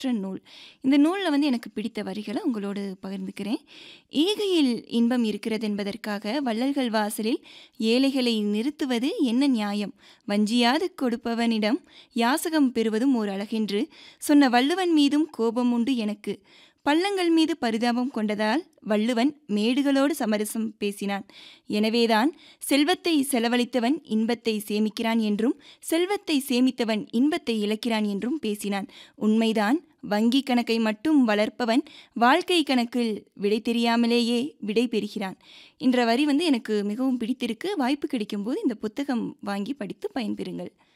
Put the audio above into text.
நூல். இந்த நூல்ல வந்து எனக்கு பிடித்த வரிகள உங்களோடு பகிர்ந்துக்கிறேன். "ஈகையில் இன்பம் இருக்கிறதென்பதற்காக வள்ளல்கள் வாசலில் ஏழைகளை நிறுத்துவது என்ன நியாயம்? வஞ்சியாது கொடுப்பவனிடம் யாசகம் பெறுவதும் ஓர் அழகென்று சொன்ன வள்ளுவன் மீதும் கோபம் உண்டு எனக்கு. பள்ளங்கள் மீது பரிதாபம் கொண்டதால் வள்ளுவன் மேடுகளோடு சமரசம் பேசினான். எனவேதான் செல்வத்தை செலவழித்தவன் இன்பத்தை சேமிக்கிறான் என்றும், செல்வத்தை சேமித்தவன் இன்பத்தை இழக்கிறான் என்றும் பேசினான். உண்மைதான். வங்கிக் கணக்கை மட்டும் வளர்ப்பவன் வாழ்க்கை கணக்கில் விடை தெரியாமலேயே விடை பெறுகிறான்." என்ற வரி வந்து எனக்கு மிகவும் பிடித்திருக்கு. வாய்ப்பு கிடைக்கும்போது இந்த புத்தகம் வாங்கி படித்து பயன்பெறுங்கள்.